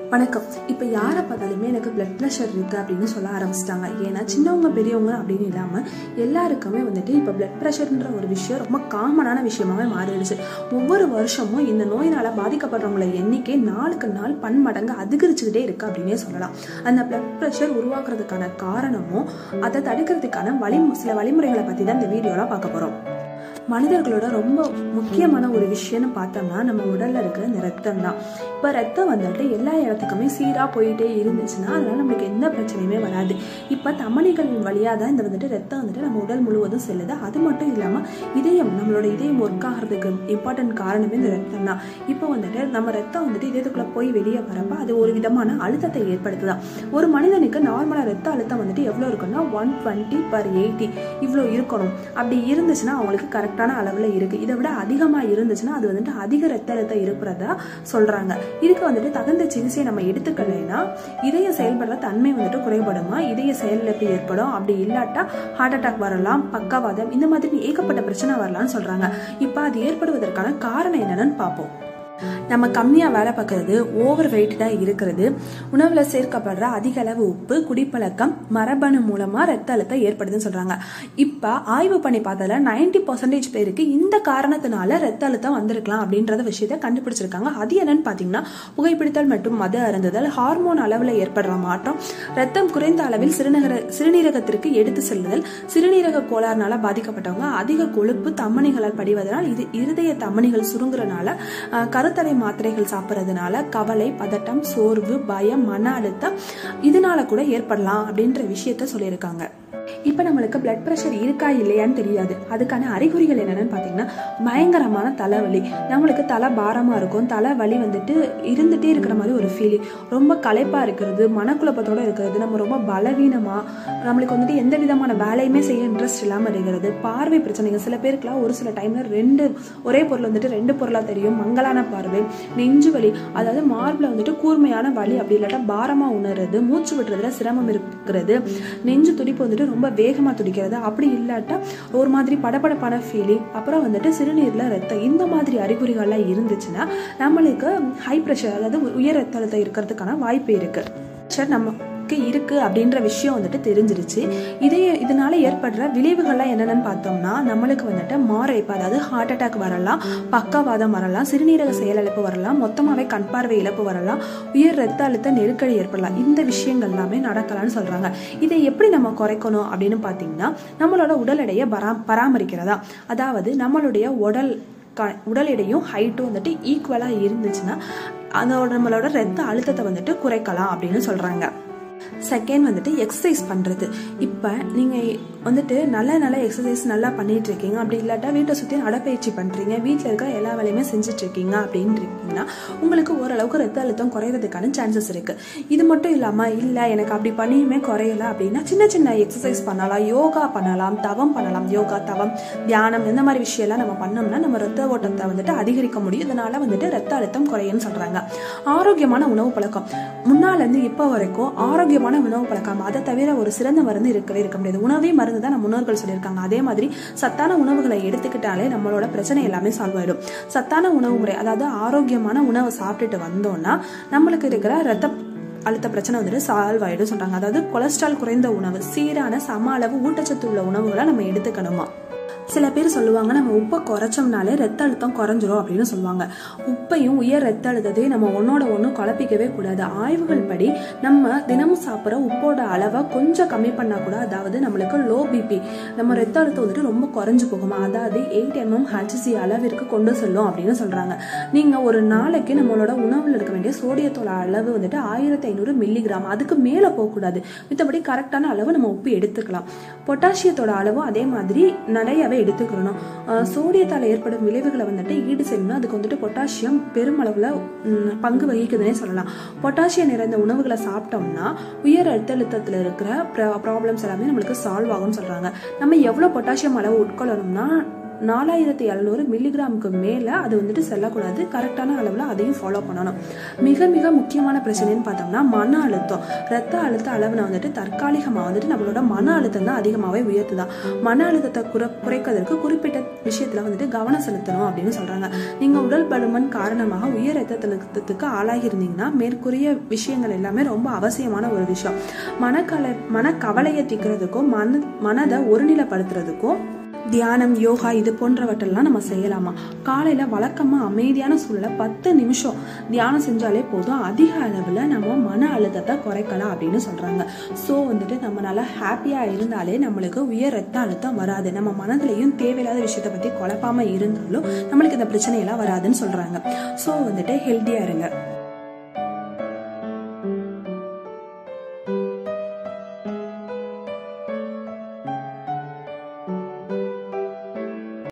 வணக்கம் இப்போ யாரை பார்த்தாலுமே எனக்கு பிளட் ப்ரெஷர் இருக்குது அப்படின்னு சொல்ல ஆரம்பிச்சிட்டாங்க ஏன்னா சின்னவங்க பெரியவங்க அப்படின்னு இல்லாமல் எல்லாருக்குமே வந்துட்டு இப்போ பிளட் ப்ரெஷர்ன்ற ஒரு விஷயம் ரொம்ப காமனான விஷயமாவே மாறிடுச்சு ஒவ்வொரு வருஷமும் இந்த நோயினால் பாதிக்கப்படுறவங்கள எண்ணிக்கை நாளுக்கு நாள் பன்மடங்கு அதிகரிச்சுக்கிட்டே இருக்கு அப்படின்னே சொல்லலாம் அந்த பிளட் ப்ரெஷர் உருவாக்குறதுக்கான காரணமும் அதை தடுக்கிறதுக்கான வழி சில வழிமுறைகளை பற்றி தான் இந்த வீடியோலாம் பார்க்க போகிறோம் மனிதர்களோட ரொம்ப முக்கியமான ஒரு விஷயம்னு பார்த்தோம்னா நம்ம உடல்ல இருக்கிற இந்த ரத்தம் தான் இப்போ ரத்தம் வந்துட்டு எல்லா இடத்துக்குமே சீராக போயிட்டே இருந்துச்சுன்னா அதனால நம்மளுக்கு எந்த பிரச்சனையுமே வராது இப்போ தமனிகள் வழியாக தான் இந்த வந்துட்டு ரத்தம் வந்துட்டு நம்ம உடல் முழுவதும் செல்லுது அது மட்டும் இல்லாமல் இதயம் நம்மளோட இதயம் ஒர்க் ஆகிறதுக்கு இம்பார்ட்டன்ட் காரணமே இந்த ரத்தம் தான் இப்போ வந்துட்டு நம்ம ரத்தம் வந்துட்டு இதயத்துக்குள்ள போய் வெளியே வரப்ப அது ஒரு விதமான அழுத்தத்தை ஏற்படுத்துதான் ஒரு மனிதனுக்கு நார்மலாக ரத்த அழுத்தம் வந்துட்டு எவ்வளோ இருக்குன்னா ஒன் டுவெண்ட்டி பர் எயிட்டி இவ்வளோ இருக்கணும் அப்படி இருந்துச்சுன்னா அவங்களுக்கு கரெக்டான அளவில் இருக்குது இதை விட அதிகமாக இருந்துச்சுன்னா அது வந்துட்டு அதிக ரத்த அழுத்தம் இருக்கிறதா சொல்கிறாங்க இதுக்கு வந்துட்டு தகுந்த சிகிச்சையை நம்ம எடுத்துக்கலைன்னா இதய செயல்படுற தன்மை வந்துட்டு குறைபடுமா இதய செயலிழப்பு ஏற்படும் அப்படி இல்லாட்டா ஹார்ட் அட்டாக் வரலாம் பக்கவாதம் இந்த மாதிரி ஏகப்பட்ட பிரச்சனை வரலாம்னு சொல்கிறாங்க இப்போ அது ஏற்படுவதற்கான காரணம் என்னன்னு பார்ப்போம் நம்ம கம்மியாக வேலை பார்க்கறது ஓவர் வெயிட்டடாக இருக்கிறது உணவில் சேர்க்கப்படுற அதிக அளவு உப்பு குடிப்பழக்கம் மரபணு மூலமாக ரத்த அழுத்தம் ஏற்படுதுன்னு சொல்கிறாங்க இப்போ ஆய்வு பண்ணி பார்த்ததுல நைன்டி பர்சன்டேஜ் பேருக்கு இந்த காரணத்தினால ரத்த அழுத்தம் வந்திருக்கலாம் அப்படின்றத விஷயத்த கண்டுபிடிச்சிருக்காங்க அது என்னன்னு பார்த்தீங்கன்னா புகைப்பிடித்தல் மற்றும் மது அருந்துதல் ஹார்மோன் அளவில் ஏற்படுற மாற்றம் ரத்தம் குறைந்த அளவில் சிறுநீரக சிறுநீரகத்திற்கு எடுத்து செல்லுதல் சிறுநீரக கோளாறுனால பாதிக்கப்பட்டவங்க அதிக கொழுப்பு தமனிகளால் படிவதனால் இது இருதய தமனிகள் சுருங்குறனால கருத்தடை மாத்திரைகள் சாப்பிட்றதுனால கவலை பதட்டம் சோர்வு பயம் மன அழுத்தம் இதனால கூட ஏற்படலாம் அப்படின்ற விஷயத்த சொல்லியிருக்காங்க இப்போ நம்மளுக்கு பிளட் ப்ரெஷர் இருக்கா இல்லையான்னு தெரியாது அதுக்கான அறிகுறிகள் என்னென்னு பார்த்தீங்கன்னா பயங்கரமான தலைவலி நம்மளுக்கு தலை பாரமாக இருக்கும் தலை வலி வந்துட்டு இருந்துகிட்டே இருக்கிற மாதிரி ஒரு ஃபீலிங் ரொம்ப களைப்பாக இருக்கிறது மனக்குழப்பத்தோடு இருக்கிறது நம்ம ரொம்ப பலவீனமாக நம்மளுக்கு வந்துட்டு எந்த விதமான வேலையுமே செய்ய இன்ட்ரெஸ்ட் இல்லாமல் இருக்கிறது பார்வை பிரச்சனைகள் சில பேருக்குலாம் ஒரு சில டைமில் ரெண்டு ஒரே பொருள் வந்துட்டு ரெண்டு பொருளாக தெரியும் மங்கலான பார்வை நெஞ்சு வலி அதாவது மார்பில் வந்துட்டு கூர்மையான வலி அப்படி இல்லாட்டா பாரமாக உணர்றது மூச்சு விடுறதுல சிரமம் இருக்கிறது நெஞ்சு துடிப்பு வந்துட்டு ரொம்ப வேகமாக துடிக்கிறது அப்படி இல்லாட்டா ஒரு மாதிரி படபடப்பான ஃபீலிங் அப்புறம் வந்துட்டு சிறுநீரில் ரத்தம் இந்த மாதிரி அறிகுறிகள்லாம் இருந்துச்சுன்னா நம்மளுக்கு ஹை ப்ரெஷர் அதாவது உயர் ரத்த அழுத்தம் இருக்கிறதுக்கான வாய்ப்பு இருக்குது ப்ரெஷர் நம்ம இருக்கு அப்படின்ற விஷயம் வந்துட்டு தெரிஞ்சிருச்சு இதே இதனால ஏற்படுற விளைவுகள்லாம் என்னென்னு பார்த்தோம்னா நம்மளுக்கு வந்துட்டு மாரடைப்பு அதாவது ஹார்ட் அட்டாக் வரலாம் பக்கவாதம் வரலாம் சிறுநீரக செயலிழப்பு வரலாம் மொத்தமாகவே கண் பார்வை இழப்பு வரலாம் உயர் ரத்த அழுத்த நெருக்கடி ஏற்படலாம் இந்த விஷயங்கள் எல்லாமே நடக்கலாம்னு சொல்றாங்க இதை எப்படி நம்ம குறைக்கணும் அப்படின்னு பார்த்தீங்கன்னா நம்மளோட உடல் எடையை பரா பராமரிக்கிறதா அதாவது நம்மளுடைய உடல் உடல் எடையும் ஹைட்டும் வந்துட்டு ஈக்குவலாக இருந்துச்சுன்னா அதோட நம்மளோட ரத்த அழுத்தத்தை வந்துட்டு குறைக்கலாம் அப்படின்னு சொல்கிறாங்க செகண்ட் வந்துட்டு எக்ஸசைஸ் பண்ணுறது இப்போ நீங்கள் வந்துட்டு நல்ல நல்ல எக்ஸசைஸ் நல்லா பண்ணிட்டு இருக்கீங்க அப்படி இல்லாட்டா வீட்டை சுற்றி நடப்பயிற்சி பண்ணுறீங்க வீட்டில் இருக்க எல்லா வேலையுமே செஞ்சுட்டு இருக்கீங்க அப்படின்னு இருக்கீங்கன்னா உங்களுக்கு ஓரளவுக்கு ரத்த அழுத்தம் குறையிறதுக்கான சான்சஸ் இருக்குது இது மட்டும் இல்லாமல் இல்லை எனக்கு அப்படி பண்ணியுமே குறையல அப்படின்னா சின்ன சின்ன எக்ஸசைஸ் பண்ணலாம் யோகா பண்ணலாம் தவம் பண்ணலாம் யோகா தவம் தியானம் இந்த மாதிரி விஷயம்லாம் நம்ம பண்ணோம்னா நம்ம ரத்த ஓட்டத்தை வந்துட்டு அதிகரிக்க முடியும் இதனால வந்துட்டு ரத்த அழுத்தம் குறையும்னு சொல்கிறாங்க ஆரோக்கியமான உணவு பழக்கம் முன்னாலேருந்து இப்போ வரைக்கும் ஆரோக்கியமான உணவு பழக்கம் அதை தவிர ஒரு சிறந்த மருந்து இருக்கவே இருக்க முடியாது உணவே மருந்து தான் நம்ம முன்னோர்கள் சொல்லியிருக்காங்க அதே மாதிரி சத்தான உணவுகளை எடுத்துக்கிட்டாலே நம்மளோட பிரச்சனை எல்லாமே சால்வ் ஆயிடும் சத்தான உணவு முறை அதாவது ஆரோக்கியமான உணவை சாப்பிட்டுட்டு வந்தோம்னா நம்மளுக்கு இருக்கிற ரத்த அழுத்த பிரச்சனை வந்துட்டு சால்வ் ஆயிடும் சொல்றாங்க அதாவது கொலஸ்ட்ரால் குறைந்த உணவு சீரான சம அளவு ஊட்டச்சத்து உள்ள உணவுகளை நம்ம எடுத்துக்கணுமா சில பேர் சொல்லுவாங்க நம்ம உப்பை குறைச்சோம்னாலே ரத்த அழுத்தம் குறைஞ்சிரும் அப்படின்னு சொல்லுவாங்க உப்பையும் உயர் ரத்த அழுத்தத்தையும் நம்ம ஒன்னோட ஒன்று குழப்பிக்கவே கூடாது ஆய்வுகள் படி நம்ம தினமும் சாப்பிட்ற உப்போட அளவை கொஞ்சம் கம்மி பண்ணால் கூட அதாவது நம்மளுக்கு லோ பிபி நம்ம ரத்த அழுத்தம் வந்துட்டு ரொம்ப குறைஞ்சு போகுமா அதாவது எயிட் எம்எம் ஹெச்சி அளவிற்கு கொண்டு செல்லும் அப்படின்னு சொல்கிறாங்க நீங்கள் ஒரு நாளைக்கு நம்மளோட உணவில் இருக்க வேண்டிய சோடியத்தோட அளவு வந்துட்டு ஆயிரத்தி ஐநூறு மில்லிகிராம் அதுக்கு மேலே போகக்கூடாது மித்தபடி கரெக்டான அளவு நம்ம உப்பு எடுத்துக்கலாம் பொட்டாசியத்தோட அளவும் அதே மாதிரி நிறையவே எடுத்துக்கணும் சோடியத்தால் ஏற்படும் விளைவுகளை வந்துட்டு ஈடு செய்யணும் அதுக்கு வந்துட்டு பொட்டாசியம் பெருமளவில் பங்கு வகிக்குதுன்னே சொல்லலாம் பொட்டாசியம் நிறைந்த உணவுகளை சாப்பிட்டோம்னா உயர் ரத்த அழுத்தத்தில் இருக்கிற ப்ராப்ளம்ஸ் எல்லாமே நம்மளுக்கு சால்வ் ஆகும்னு சொல்கிறாங்க நம்ம எவ்வளோ பொட்டாசியம் அளவு உட்கொள்ளணும்னா நாலாயிரத்தி எழுநூறு மில்லிகிராமுக்கு மேலே அது வந்துட்டு செல்லக்கூடாது கரெக்டான அளவில் அதையும் ஃபாலோ பண்ணணும் மிக மிக முக்கியமான பிரச்சனைன்னு பார்த்தோம்னா மன அழுத்தம் ரத்த அழுத்த அளவுனை வந்துட்டு தற்காலிகமாக வந்துட்டு நம்மளோட மன அழுத்தம் தான் அதிகமாகவே உயர்த்துதான் மன அழுத்தத்தை குறை குறைக்கிறதுக்கு குறிப்பிட்ட விஷயத்தில் வந்துட்டு கவனம் செலுத்தணும் அப்படின்னு சொல்கிறாங்க நீங்கள் உடல் பருமன் காரணமாக உயர் ரத்த அழுத்தத்துக்கு ஆளாகி இருந்தீங்கன்னா மேற்கூறிய விஷயங்கள் எல்லாமே ரொம்ப அவசியமான ஒரு விஷயம் மனக்கலை மனக்கவலையை தீர்க்கிறதுக்கும் மன மனதை ஒருநிலைப்படுத்துறதுக்கும் தியானம் யோகா இது போன்றவற்றெல்லாம் நம்ம செய்யலாமா காலையில் வழக்கமாக அமைதியான சூழலை பத்து நிமிஷம் தியானம் செஞ்சாலே போதும் அதிக அளவில் நம்ம மன அழுத்தத்தை குறைக்கலாம் அப்படின்னு சொல்கிறாங்க ஸோ வந்துட்டு நம்ம நல்லா ஹாப்பியாக இருந்தாலே நம்மளுக்கு உயர் ரத்த அழுத்தம் வராது நம்ம மனதிலையும் தேவையில்லாத விஷயத்தை பற்றி குழப்பாமல் இருந்தாலும் நம்மளுக்கு இந்த பிரச்சனையெல்லாம் வராதுன்னு சொல்கிறாங்க ஸோ வந்துட்டு ஹெல்த்தியாக இருங்க